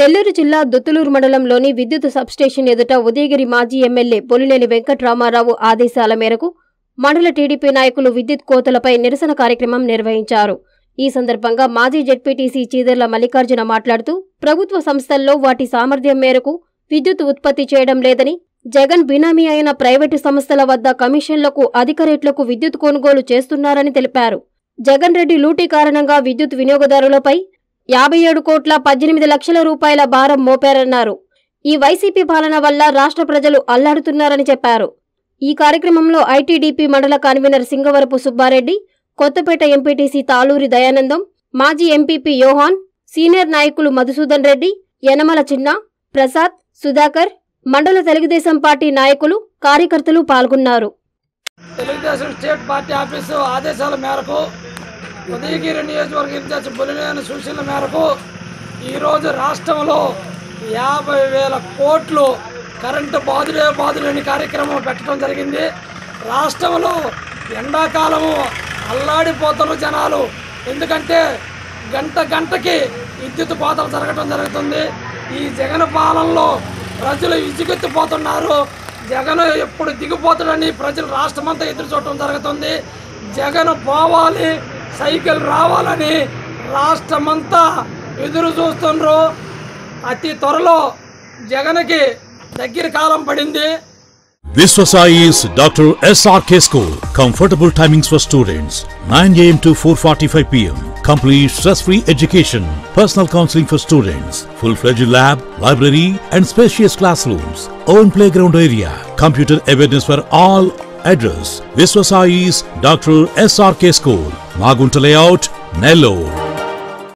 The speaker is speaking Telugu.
నెల్లూరు జిల్లా దుత్తులూరు మండలంలోని విద్యుత్ సబ్స్టేషన్ ఎదుట ఉదయగిరి మాజీ ఎమ్మెల్యే బొలినేని వెంకట్రామారావు ఆదేశాల మేరకు మండల టీడీపీ నాయకులు విద్యుత్ కోతలపై నిరసన కార్యక్రమం నిర్వహించారు ఈ సందర్భంగా మాజీ జెడ్పీటీసీ చీదర్ల మల్లికార్జున మాట్లాడుతూ ప్రభుత్వ సంస్థల్లో వాటి సామర్థ్యం మేరకు విద్యుత్ ఉత్పత్తి చేయడం లేదని జగన్ బినామీ అయిన ప్రైవేటు సంస్థల వద్ద కమిషన్లకు అధిక రేట్లకు విద్యుత్ కొనుగోలు చేస్తున్నారని తెలిపారు జగన్ రెడ్డి లూటీ కారణంగా విద్యుత్ వినియోగదారులపై యాభై ఏడు కోట్ల పద్దెనిమిది లక్షల రూపాయల భారం మోపారన్నారు ఈ వైసీపీ పాలన వల్ల రాష్ట్ర ప్రజలు అల్లాడుతున్నారని చెప్పారు ఈ కార్యక్రమంలో ఐటీడీపీ మండల కన్వీనర్ సింగవరపు సుబ్బారెడ్డి కొత్తపేట ఎంపీటీసీ తాలూరి దయానందం మాజీ ఎంపీపీ యోహాన్ సీనియర్ నాయకులు మధుసూదన్ రెడ్డి యనమల చిన్న ప్రసాద్ సుధాకర్ మండల తెలుగుదేశం పార్టీ నాయకులు కార్యకర్తలు పాల్గొన్నారు తెలుగుదేశం స్టేట్ పార్టీ ఆఫీసు ఆదేశాల మేరకు ఉదయగిరి నియోజకవర్గ ఇన్ఛార్జ్ బులినేని సూచనల మేరకు ఈరోజు రాష్ట్రంలో యాభై వేల కోట్లు కరెంటు బాదులే బాదులేని కార్యక్రమం పెట్టడం జరిగింది రాష్ట్రంలో ఎండాకాలము అల్లాడిపోతున్న జనాలు ఎందుకంటే గంట గంటకి విద్యుత్ కోతలు జరగడం జరుగుతుంది ఈ జగన్ పాలనలో ప్రజలు విసుగెత్తిపోతున్నారు జగన్ ఎప్పుడు దిగిపోతాడని ప్రజలు రాష్ట్రమంతా ఎదురు చూడటం జరుగుతుంది జగన్ పోవాలి సైకిల్ రావాలని రాష్ట్రమంతా ఎదురు చూస్తుండ్రు అతి త్వరలో జగన్కి దగ్గర కాలం పడింది Viswasai is Dr. SRK School. Comfortable timings for students 9 am to 4:45 pm. Complete stress-free education, personal counseling for students, full-fledged lab, library, and spacious classrooms. Own playground area, computer awareness for all. Address: Viswasai's Dr. SRK School, Magunta Layout, Nellore.